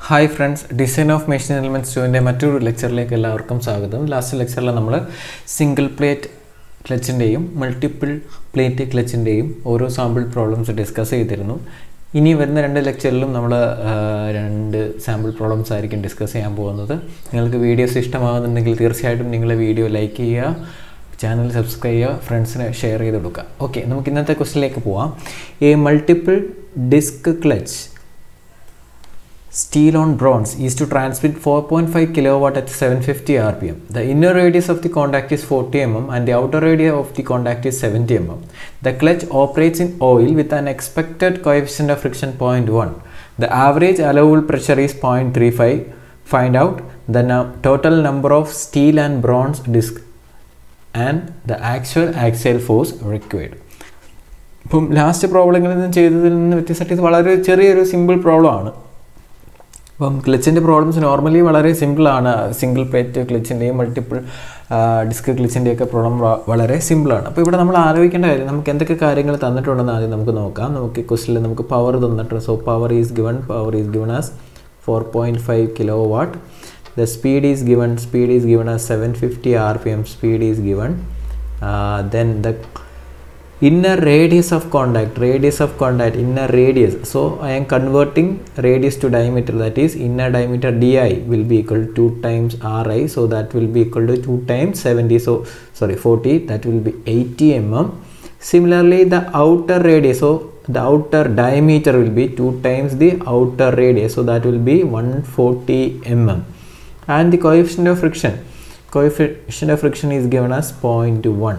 Hi friends design of machine elements ടുവിൻ്റെ മറ്റൊരു ലെക്ചറിലേക്ക് എല്ലാവർക്കും സ്വാഗതം ലാസ്റ്റ് ലെക്ചറിൽ നമ്മൾ സിംഗിൾ പ്ലേറ്റ് ക്ലച്ചിൻ്റെയും മൾട്ടിപ്പിൾ പ്ലേറ്റ് ക്ലച്ചിൻ്റെയും ഓരോ സാമ്പിൾ പ്രോബ്ലംസ് ഡിസ്കസ് ചെയ്തിരുന്നു ഇനി വരുന്ന രണ്ട് ലെക്ചറിലും നമ്മൾ രണ്ട് സാമ്പിൾ പ്രോബ്ലംസ് ആയിരിക്കും ഡിസ്കസ് ചെയ്യാൻ പോകുന്നത് നിങ്ങൾക്ക് വീഡിയോസ് ഇഷ്ടമാകുന്നുണ്ടെങ്കിൽ തീർച്ചയായിട്ടും നിങ്ങൾ വീഡിയോ ലൈക്ക് ചെയ്യുക ചാനൽ സബ്സ്ക്രൈബ് ചെയ്യുക ഫ്രണ്ട്സിന് ഷെയർ ചെയ്ത് കൊടുക്കുക ഓക്കെ നമുക്ക് ഇന്നത്തെ ക്വസ്റ്റിലേക്ക് പോവാം A multiple disc clutch steel on bronze is to transmit 4.5 kilowatt at 750 rpm. The inner radius of the contact is 40 mm and the outer radius of the contact is 70 mm. The clutch operates in oil with an expected coefficient of friction 0.1. The average allowable pressure is 0.35. Find out the nu- total number of steel and bronze disc and the actual axial force required. ഇപ്പം last പ്രോബ്ലങ്ങളിൽ നിന്ന് ചെയ്തതിൽ നിന്ന് വ്യത്യസ്തമായിട്ട് ഇത് വളരെ ചെറിയൊരു simple problem ആണ് അപ്പം ക്ലച്ചിൻ്റെ പ്രോബ്ലംസ് നോർമലി വളരെ സിമ്പിളാണ് സിംഗിൾ പ്ലേറ്റ് ക്ലച്ചിൻ്റെയും മൾട്ടിപ്പിൾ ഡിസ്ക് ക്ലച്ചിൻ്റെയൊക്കെ പ്രോബ്ലം വളരെ സിമ്പിളാണ് അപ്പോൾ ഇവിടെ നമ്മൾ ആലോചിക്കേണ്ട കാര്യം നമുക്ക് എന്തൊക്കെ കാര്യങ്ങൾ തന്നിട്ടുണ്ടെന്ന് ആദ്യം നമുക്ക് നോക്കാം നമുക്ക് ക്വസ്റ്റിൽ നമുക്ക് പവർ തന്നിട്ടുണ്ട് so power is given power is given as four point five kilo watt the speed is given speed is given as seven fifty R P M speed is given then the inner radius of contact radius of contact inner radius so i am converting radius to diameter that is inner diameter di will be equal to 2 times ri so that will be equal to 2 times 70 so sorry 40 that will be 80 mm similarly the outer radius so the outer diameter will be 2 times the outer radius so that will be 140 mm and the coefficient of friction coefficient of friction is given as 0.1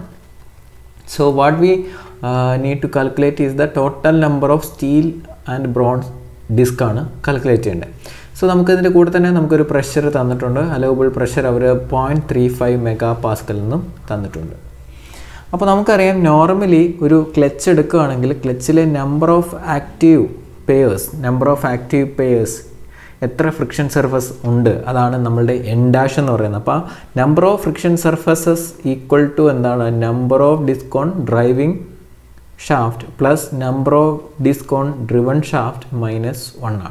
so what we uh, need to calculate is the total number of steel and bronze disc ആണ് calculate ചെയ്യേണ്ടത് so നമുക്കിതിൻ്റെ കൂടെ തന്നെ നമുക്കൊരു pressure തന്നിട്ടുണ്ട് allowable pressure അവർ point three five mega pascal നിന്നും തന്നിട്ടുണ്ട് അപ്പോൾ നമുക്കറിയാം നോർമലി ഒരു ക്ലച്ച് എടുക്കുകയാണെങ്കിൽ ക്ലച്ചിലെ number of active pairs number of active pairs എത്ര ഫ്രിക്ഷൻ സർഫസ് ഉണ്ട് അതാണ് നമ്മളുടെ എൻഡാഷ് എന്ന് പറയുന്നത് അപ്പോൾ number of friction surfaces equal to എന്താണ് number of discs on driving shaft plus number of discs on driven shaft minus one ആണ്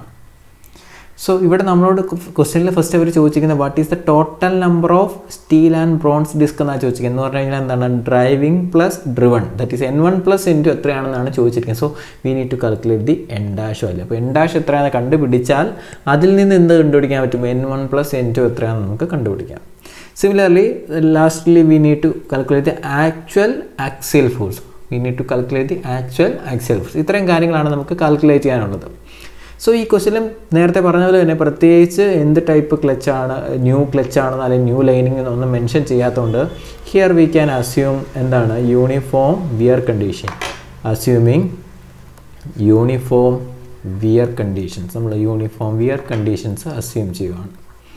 സോ ഇവിടെ നമ്മളോട് ക്വസ്റ്റ്യനിൽ ഫസ്റ്റ് അവർ ചോദിച്ചിരിക്കുന്നത് what is the total number of steel and bronze disc എന്നാണ് ചോദിച്ചിരിക്കുന്നത് എന്ന് പറഞ്ഞു കഴിഞ്ഞാൽ എന്താണ് driving plus driven that is N one plus N two എത്രയാണെന്നാണ് ചോദിച്ചിരിക്കുന്നത് so we need to calculate the N dash value അപ്പോൾ എൻ ഡാഷ് എത്രയാണെന്ന് കണ്ടുപിടിച്ചാൽ അതിൽ നിന്ന് എന്ത് കണ്ടുപിടിക്കാൻ പറ്റും N one plus N two എത്രയാണെന്ന് നമുക്ക് കണ്ടുപിടിക്കാം similarly lastly we need to calculate the actual axial force we need to calculate the actual axial force ഇത്രയും കാര്യങ്ങളാണ് നമുക്ക് കാൽക്കുലേറ്റ് ചെയ്യാനുള്ളത് സോ ഈ ക്വസ്റ്റിലും നേരത്തെ പറഞ്ഞ പോലെ തന്നെ പ്രത്യേകിച്ച് എന്ത് ടൈപ്പ് ക്ലച്ചാണ് ന്യൂ ക്ലച്ചാണെന്ന് അല്ലെങ്കിൽ ന്യൂ ലൈനിങ് എന്നൊന്നും മെൻഷൻ ചെയ്യാത്തതുകൊണ്ട് ഹിയർ വി ക്യാൻ അസ്യൂം എന്താണ് uniform wear condition assuming uniform wear conditions നമ്മൾ യൂണിഫോം വിയർ കണ്ടീഷൻസ് അസ്യൂം ചെയ്യുവാണ്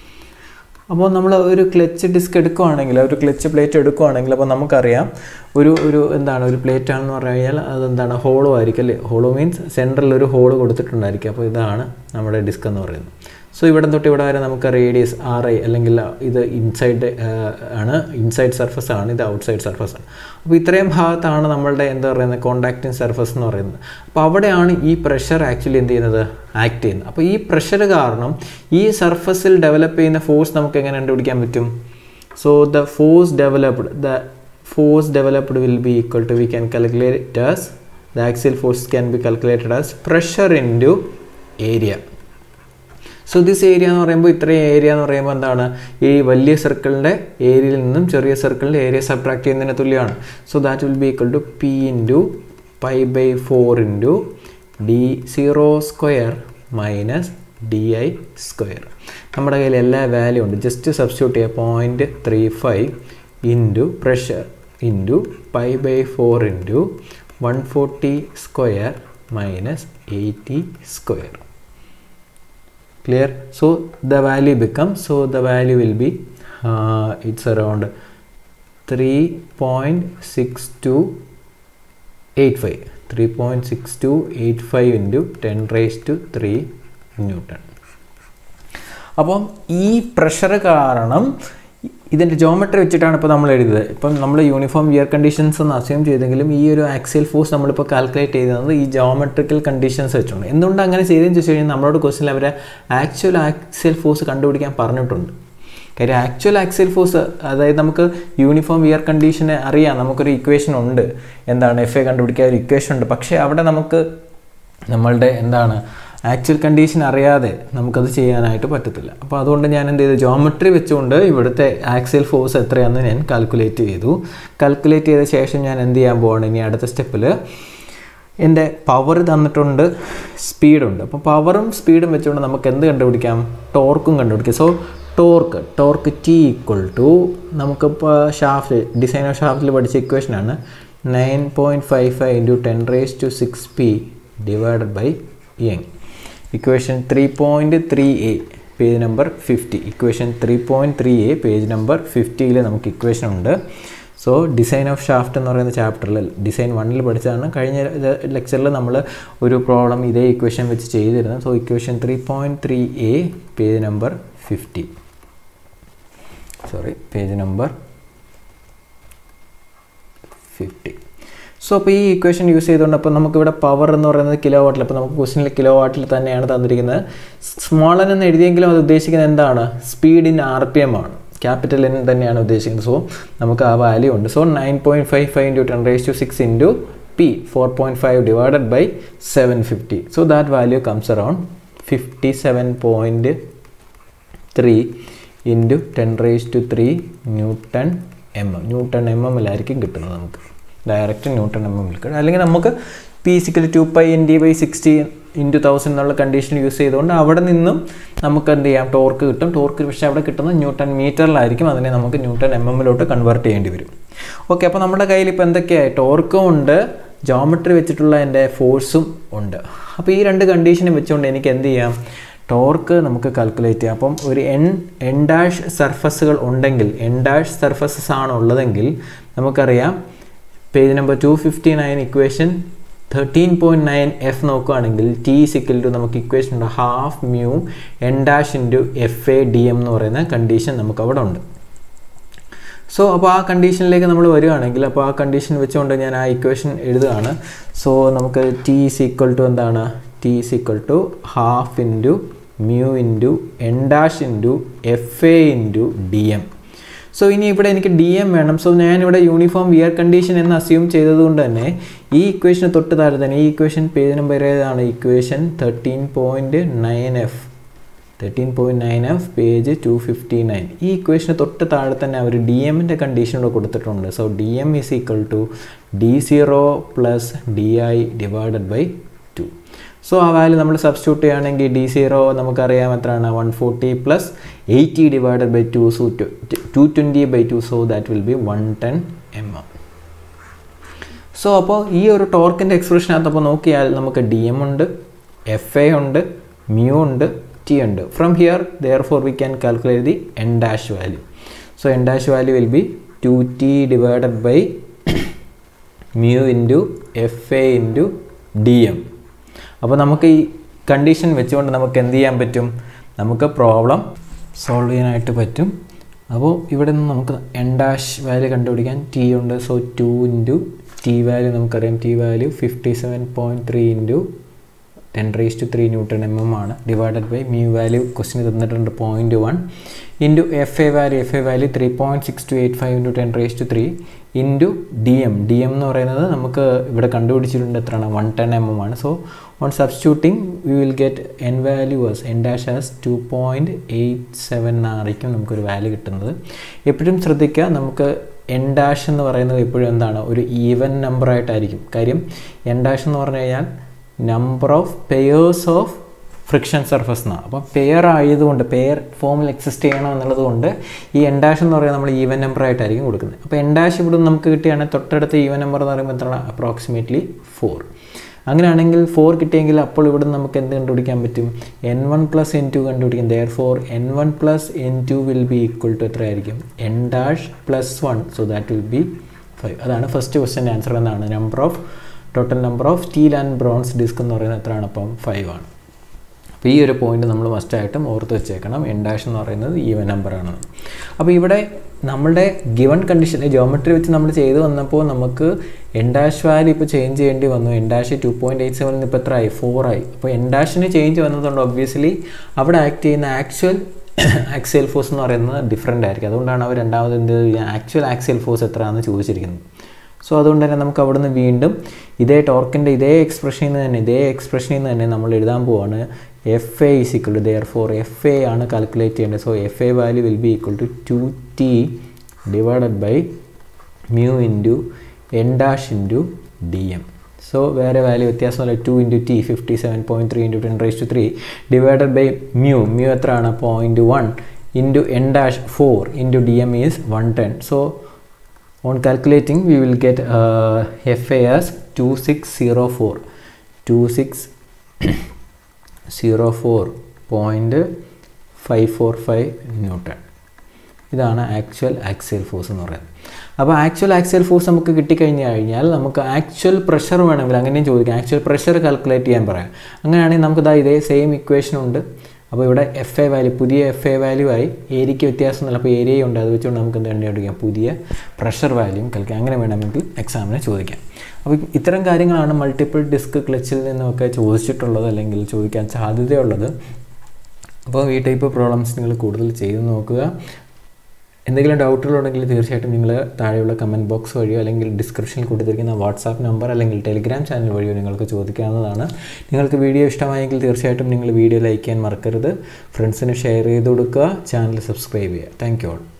അപ്പോൾ നമ്മൾ ഒരു ക്ലച്ച് ഡിസ്ക് എടുക്കുവാണെങ്കിൽ ഒരു ക്ലച്ച് പ്ലേറ്റ് എടുക്കുവാണെങ്കിൽ അപ്പോൾ നമുക്കറിയാം ഒരു ഒരു എന്താണ് ഒരു പ്ലേറ്റ് ആണെന്ന് പറഞ്ഞു കഴിഞ്ഞാൽ അതെന്താണ് ഹോളോ ആയിരിക്കും അല്ലേ ഹോളോ മീൻസ് സെൻറ്ററിൽ ഒരു ഹോള് കൊടുത്തിട്ടുണ്ടായിരിക്കും അപ്പോൾ ഇതാണ് നമ്മുടെ ഡിസ്ക് എന്ന് പറയുന്നത് സോ ഇവിടെ തൊട്ട് ഇവിടെ വരെ നമുക്ക് റേഡിയസ് ആർ ഐ അല്ലെങ്കിൽ ഇത് ഇൻസൈഡ് ആണ് ഇൻസൈഡ് സർഫസ് ആണ് ഇത് ഔട്ട്സൈഡ് സർഫസ് ആണ് അപ്പോൾ ഇത്രയും ഭാഗത്താണ് നമ്മളുടെ എന്താ പറയുന്നത് കോണ്ടാക്റ്റിംഗ് സർഫസ് എന്ന് പറയുന്നത് അപ്പോൾ അവിടെയാണ് ഈ പ്രഷർ ആക്ച്വലി എന്ത് ചെയ്യുന്നത് ആക്ട് ചെയ്യുന്നത് അപ്പോൾ ഈ പ്രഷർ കാരണം ഈ സർഫസിൽ ഡെവലപ്പ് ചെയ്യുന്ന ഫോഴ്സ് നമുക്ക് എങ്ങനെ കണ്ടുപിടിക്കാൻ പറ്റും so the force developed the force developed will be equal to we can calculate as the axial force can be calculated as pressure into area so this area എന്ന് പറയുമ്പോൾ ഇത്രയും area എന്ന് പറയുമ്പോൾ എന്താണ് ഈ വലിയ സർക്കിളിൻ്റെ ഏരിയയിൽ നിന്നും ചെറിയ സർക്കിളിൻ്റെ ഏരിയ സബ്ട്രാക്ട് ചെയ്യുന്നതിന് തുല്യമാണ് so that will be equal to P into pi by four into D zero square minus D I square നമ്മുടെ കയ്യിൽ എല്ലാ വാല്യൂ ഉണ്ട് ജസ്റ്റ് സബ്സ്റ്റിറ്റ്യൂട്ട് ചെയ്യുക point three five into pressure into pi by four into one forty square minus eighty square clear so the value becomes so the value will be uh, it's around 3.6285 3.6285 into 10 raised to 3 newton അപ്പം ഈ pressure കാരണം ഇതിൻ്റെ geometry വെച്ചിട്ടാണ് ഇപ്പോൾ നമ്മൾ എഴുതിയത് ഇപ്പം നമ്മൾ യൂണിഫോം ഇയർ കണ്ടീഷൻസ് എന്ന് അസ്യൂം ചെയ്തെങ്കിലും ഈ ഒരു ആക്സിയൽ ഫോഴ്സ് നമ്മളിപ്പോൾ കാൽക്കുലേറ്റ് ചെയ്തത് ഈ ജോമെട്രിക്കൽ കണ്ടീഷൻസ് വെച്ചുകൊണ്ട് എന്തുകൊണ്ട് അങ്ങനെ ചെയ്തതെന്ന് ചോദിച്ചു കഴിഞ്ഞാൽ നമ്മളോട് ക്വസ്റ്റിനിൽ അവരെ ആക്ച്വൽ ആക്സിയൽ ഫോഴ്സ് കണ്ടുപിടിക്കാൻ പറഞ്ഞിട്ടുണ്ട് കാര്യം ആക്ച്വൽ ആക്സിയൽ ഫോഴ്സ് അതായത് നമുക്ക് യൂണിഫോം ഇയർ കണ്ടീഷന് അറിയാം നമുക്കൊരു ഇക്വേഷൻ ഉണ്ട് എന്താണ് എഫ് എ കണ്ടുപിടിക്കാൻ ഒരു ഇക്വേഷൻ ഉണ്ട് പക്ഷേ അവിടെ നമുക്ക് നമ്മളുടെ എന്താണ് ആക്ച്വൽ കണ്ടീഷൻ അറിയാതെ നമുക്കത് ചെയ്യാനായിട്ട് പറ്റത്തില്ല അപ്പോൾ അതുകൊണ്ട് ഞാൻ എന്ത് ചെയ്തു ജോമെട്രി വെച്ചുകൊണ്ട് ഇവിടുത്തെ ആക്സിയൽ ഫോഴ്സ് എത്രയാണെന്ന് ഞാൻ കാൽക്കുലേറ്റ് ചെയ്തു കാൽക്കുലേറ്റ് ചെയ്ത ശേഷം ഞാൻ എന്ത് ചെയ്യാൻ പോവാണ് ഇനി അടുത്ത സ്റ്റെപ്പിൽ എൻ്റെ പവർ തന്നിട്ടുണ്ട് സ്പീഡുണ്ട് അപ്പോൾ പവറും സ്പീഡും വെച്ചുകൊണ്ട് നമുക്ക് എന്ത് കണ്ടുപിടിക്കാം ടോർക്കും കണ്ടുപിടിക്കാം so torque torque T equal to നമുക്കിപ്പോൾ ഷാഫ്റ്റ് ഡിസൈൻ ഓഫ് ഷാഫ്റ്റിൽ പഠിച്ച ഇക്വേഷനാണ് nine point five five into ten raise to six P divided by young equation three point three A page number fifty equation three point three A page number ഫിഫ്റ്റിയിൽ നമുക്ക് equation ഉണ്ട് so design of shaft എന്ന് പറയുന്ന ചാപ്റ്ററിൽ design വണ്ണിൽ പഠിച്ചതാണ് കഴിഞ്ഞ ലെക്ചറിൽ നമ്മൾ ഒരു പ്രോബ്ലം ഇതേ ഇക്വേഷൻ വെച്ച് ചെയ്തിരുന്നത് so equation three point three A page number fifty sorry page number fifty so അപ്പോൾ ഈ ഇക്വേഷൻ യൂസ് ചെയ്തുകൊണ്ട് അപ്പോൾ നമുക്കിവിടെ പവർ എന്ന് പറയുന്നത് കിലോ വാട്ടിൽ അപ്പോൾ നമുക്ക് ക്വസ്റ്റിനിൽ കിലോ വാട്ടിൽ തന്നെയാണ് തന്നിരിക്കുന്നത് സ്മോൾ എൻ എന്ന് എഴുതിയെങ്കിലും അത് ഉദ്ദേശിക്കുന്നത് എന്താണ് speed in R P M ആണ് ക്യാപിറ്റൽ എൻ തന്നെയാണ് ഉദ്ദേശിക്കുന്നത് സോ നമുക്ക് ആ വാല്യൂ ഉണ്ട് so nine point five five into ten raise to six into P four point five divided by seven fifty so that value comes around fifty seven point three into ten raise to three newton M M newton M എമ്മിലായിരിക്കും കിട്ടുന്നത് നമുക്ക് direct newton M എമ്മിൽ കിട്ടും അല്ലെങ്കിൽ നമുക്ക് P equal to pi N D by sixty into thousand എന്നുള്ള condition use ചെയ്തുകൊണ്ട് അവിടെ നിന്നും നമുക്ക് എന്ത് ചെയ്യാം ടോർക്ക് കിട്ടും ടോർക്ക് പക്ഷേ അവിടെ കിട്ടുന്നത് ന്യൂട്ടൺ മീറ്ററിലായിരിക്കും അതിനെ നമുക്ക് ന്യൂട്ടൺ എം എമ്മിലോട്ട് കൺവേർട്ട് ചെയ്യേണ്ടി വരും ഓക്കെ അപ്പോൾ നമ്മുടെ കയ്യിൽ ഇപ്പോൾ എന്തൊക്കെയായി ടോർക്കും ഉണ്ട് ജോമെട്രി വെച്ചിട്ടുള്ള എൻ്റെ ഫോഴ്സും ഉണ്ട് അപ്പോൾ ഈ രണ്ട് കണ്ടീഷനും വെച്ചുകൊണ്ട് എനിക്ക് എന്ത് ചെയ്യാം ടോർക്ക് നമുക്ക് കാൽക്കുലേറ്റ് ചെയ്യാം അപ്പം ഒരു എൻ എൻ ഡാഷ് സർഫസുകൾ ഉണ്ടെങ്കിൽ എൻ ഡാഷ് സർഫസസ് ആണ് ഉള്ളതെങ്കിൽ നമുക്കറിയാം page number two fifty nine equation thirteen point nine F നോക്കുകയാണെങ്കിൽ ടി സിക്കൽ ടു നമുക്ക് ഇക്വേഷൻ ഉണ്ട് half mu N dash into F A D M എന്ന് പറയുന്ന കണ്ടീഷൻ നമുക്ക് അവിടെ ഉണ്ട് സോ അപ്പോൾ ആ കണ്ടീഷനിലേക്ക് നമ്മൾ വരികയാണെങ്കിൽ അപ്പോൾ ആ കണ്ടീഷൻ വെച്ചുകൊണ്ട് ഞാൻ ആ ഇക്വേഷൻ എഴുതുകയാണ് സോ നമുക്ക് ടി ഈസ് ഈക്വൽ ടു എന്താണ് T is equal to half into mu into N dash into F A into D M so ഇനി ഇവിടെ എനിക്ക് ഡി എം വേണം സോ ഞാനിവിടെ യൂണിഫോം വിയർ കണ്ടീഷൻ എന്ന് അസ്യൂം ചെയ്തതുകൊണ്ട് തന്നെ ഈ ഇക്വേഷന് തൊട്ട് താഴെ തന്നെ ഈ ഇക്വേഷൻ പേജ് നമ്പർ ഏതാണ് equation thirteen point nine F thirteen point nine F page two fifty nine ഈ ഇക്വേഷന് തൊട്ട് താഴെ തന്നെ അവർ ഡി എമ്മിൻ്റെ കണ്ടീഷൻ ഇവിടെ കൊടുത്തിട്ടുണ്ട് so D M is equal to D zero plus D I divided by two so ആ വാല്യൂ നമ്മൾ സബ്സ്റ്റിറ്റ്യൂട്ട് ചെയ്യുകയാണെങ്കിൽ ഡി സീറോ നമുക്കറിയാം എത്രയാണ് one forty plus eighty divided by two so two twenty by two so that will be one ten M M so അപ്പോൾ ഈ ഒരു ടോർക്കിൻ്റെ എക്സ്പ്രഷനകത്ത് അപ്പോൾ നോക്കിയാൽ നമുക്ക് ഡി എം ഉണ്ട് എഫ് എ ഉണ്ട് മ്യൂ ഉണ്ട് ടി ഉണ്ട് from here there for we can calculate the N dash value so N dash value will be two T divided by mu into F A into D M അപ്പോൾ നമുക്ക് ഈ condition വെച്ചുകൊണ്ട് നമുക്ക് എന്ത് ചെയ്യാൻ പറ്റും നമുക്ക് പ്രോബ്ലം സോൾവ് ചെയ്യാനായിട്ട് പറ്റും അപ്പോൾ ഇവിടെ നിന്ന് നമുക്ക് എൻ ഡാഷ് വാല്യൂ കണ്ടുപിടിക്കാൻ ടി ഉണ്ട് so two into T value നമുക്കറിയാം T value fifty seven point three into ten raise to three newton M M ആണ് ഡിവൈഡഡ് ബൈ മ്യൂ വാല്യൂ ക്വസ്റ്റിന് തന്നിട്ടുണ്ട് point one into F A value F A value three point six two eight five into ten raise to three into D M D M എന്ന് പറയുന്നത് നമുക്ക് ഇവിടെ കണ്ടുപിടിച്ചിട്ടുണ്ട് എത്രയാണ് one ten M M ആണ് so on substituting we will get N value as N dash as two point eight seven എന്നായിരിക്കും നമുക്കൊരു value കിട്ടുന്നത് എപ്പോഴും ശ്രദ്ധിക്കുക നമുക്ക് എൻ ഡാഷ് എന്ന് പറയുന്നത് എപ്പോഴും എന്താണ് ഒരു ഈവൻ നമ്പറായിട്ടായിരിക്കും കാര്യം എൻ ഡാഷ് എന്ന് പറഞ്ഞു കഴിഞ്ഞാൽ number of pairs of friction surface എന്നാണ് അപ്പോൾ പെയർ ആയതുകൊണ്ട് പെയർ ഫോമിൽ എക്സിസ്റ്റ് ചെയ്യണം എന്നുള്ളത് കൊണ്ട് ഈ എൻ ഡാഷ് എന്ന് പറയുന്നത് നമ്മൾ ഈവൻ നമ്പർ ആയിട്ടായിരിക്കും കൊടുക്കുന്നത് അപ്പോൾ എൻ ഡാഷ് ഇവിടെ നമുക്ക് കിട്ടുകയാണെങ്കിൽ തൊട്ടടുത്ത ഈവൻ നമ്പർ എന്ന് പറയുമ്പോൾ എത്രയാണ് അപ്രോക്സിമേറ്റ്ലി ഫോർ അങ്ങനെയാണെങ്കിൽ ഫോർ കിട്ടിയെങ്കിൽ അപ്പോൾ ഇവിടെ നമുക്ക് എന്ത് കണ്ടുപിടിക്കാൻ പറ്റും N one plus N two കണ്ടുപിടിക്കും therefore N one plus N two will be equal to എത്രയായിരിക്കും N dash plus one so that will be five അതാണ് ഫസ്റ്റ് ക്വസ്റ്റ്യൻ ആൻസർ എന്നാണ് number of total number of steel and bronze disc എന്ന് പറയുന്നത് എത്രയാണ് അപ്പം five ആണ് അപ്പോൾ ഈ ഒരു പോയിന്റ് നമ്മൾ മസ്റ്റായിട്ടും ഓർത്ത് വെച്ചേക്കണം എൻ ഡാഷ് എന്ന് പറയുന്നത് ഈവൻ നമ്പറാണ് അപ്പോൾ ഇവിടെ നമ്മളുടെ ഗിവൺ കണ്ടീഷൻ ജോമെട്രി വെച്ച് നമ്മൾ ചെയ്ത് വന്നപ്പോൾ നമുക്ക് എൻ ഡാഷ് വാല്യൂ ഇപ്പോൾ ചേഞ്ച് ചെയ്യേണ്ടി വന്നു N dash two point eight സെവനിൽ ഇപ്പോൾ എത്ര ആയി ഫോർ ആയി അപ്പോൾ എൻ ഡാഷിന് ചേഞ്ച് വന്നതുകൊണ്ട് ഒബ്വിയസ്ലി അവിടെ ആക്ട് ചെയ്യുന്ന ആക്ച്വൽ ആക്സിയൽ ഫോഴ്സ് എന്ന് പറയുന്നത് ഡിഫറെൻ്റ് ആയിരിക്കും അതുകൊണ്ടാണ് അവർ രണ്ടാമത് എന്ത് ആക്ച്വൽ ആക്സിയൽ ഫോഴ്സ് എത്രയാണെന്ന് ചോദിച്ചിരിക്കുന്നത് സോ അതുകൊണ്ട് തന്നെ നമുക്ക് അവിടുന്ന് വീണ്ടും ഇതേ ടോർക്കിൻ്റെ ഇതേ എക്സ്പ്രഷനിൽ നിന്ന് തന്നെ ഇതേ എക്സ്പ്രഷനിൽ നിന്ന് തന്നെ നമ്മൾ എഴുതാൻ പോവാണ് F A is equal to therefore F A ആണ് കാൽക്കുലേറ്റ് ചെയ്യേണ്ടത് so F A value will be equal to two T divided by mu into N dash into D M so വേറെ വാല്യൂ വ്യത്യാസമല്ല two into T fifty seven point three into ten raise to three divided by mu mu എത്രയാണ് point one into N dash four into D M is one ten so on calculating we will get uh, FA as 2604 2604.545 newton ഇതാണ് actual axial force എന്ന് പറയുന്നത് അപ്പോൾ actual axial force നമുക്ക് കിട്ടിക്കഴിഞ്ഞ് കഴിഞ്ഞാൽ നമുക്ക് actual pressure വേണമെങ്കിൽ അങ്ങനെയും ചോദിക്കാം ആക്ച്വൽ പ്രഷർ കാൽക്കുലേറ്റ് ചെയ്യാൻ പറയാം അങ്ങനെയാണെങ്കിൽ നമുക്ക് ഇതാ ഇതേ സെയിം ഇക്വേഷൻ ഉണ്ട് അപ്പോൾ ഇവിടെ എഫ് എ വാല്യൂ പുതിയ എഫ് എ വാല്യൂ ആയി ഏരിയയ്ക്ക് വ്യത്യാസമൊന്നുമില്ല അപ്പോൾ ഏരിയ ഉണ്ട് അത് വെച്ചുകൊണ്ട് നമുക്ക് എന്ത് കണ്ടുപിടിക്കാം പുതിയ പ്രഷർ വാല്യൂം കളിക്കാം അങ്ങനെ വേണമെങ്കിൽ എക്സാമിന് ചോദിക്കാം അപ്പോൾ ഇത്തരം കാര്യങ്ങളാണ് മൾട്ടിപ്പിൾ ഡിസ്ക് ക്ലച്ചിൽ നിന്നൊക്കെ ചോദിച്ചിട്ടുള്ളത് അല്ലെങ്കിൽ ചോദിക്കാൻ സാധ്യതയുള്ളത് അപ്പോൾ ഈ ടൈപ്പ് പ്രോബ്ലംസ് നിങ്ങൾ കൂടുതൽ ചെയ്ത് നോക്കുക എന്തെങ്കിലും ഡൗട്ടുകളുണ്ടെങ്കിൽ തീർച്ചയായിട്ടും നിങ്ങൾ താഴെയുള്ള കമൻറ്റ് ബോക്സ് വഴിയോ അല്ലെങ്കിൽ ഡിസ്ക്രിപ്ഷനിൽ കൊടുത്തിരിക്കുന്ന വാട്സാപ്പ് നമ്പർ അല്ലെങ്കിൽ ടെലിഗ്രാം ചാനൽ വഴിയോ നിങ്ങൾക്ക് ചോദിക്കാവുന്നതാണ് നിങ്ങൾക്ക് വീഡിയോ ഇഷ്ടമായെങ്കിൽ തീർച്ചയായിട്ടും നിങ്ങൾ വീഡിയോ ലൈക്ക് ചെയ്യാൻ മറക്കരുത് ഫ്രണ്ട്സിന് ഷെയർ ചെയ്ത് കൊടുക്കുക ചാനൽ സബ്സ്ക്രൈബ് ചെയ്യുക താങ്ക് യു ഓൾ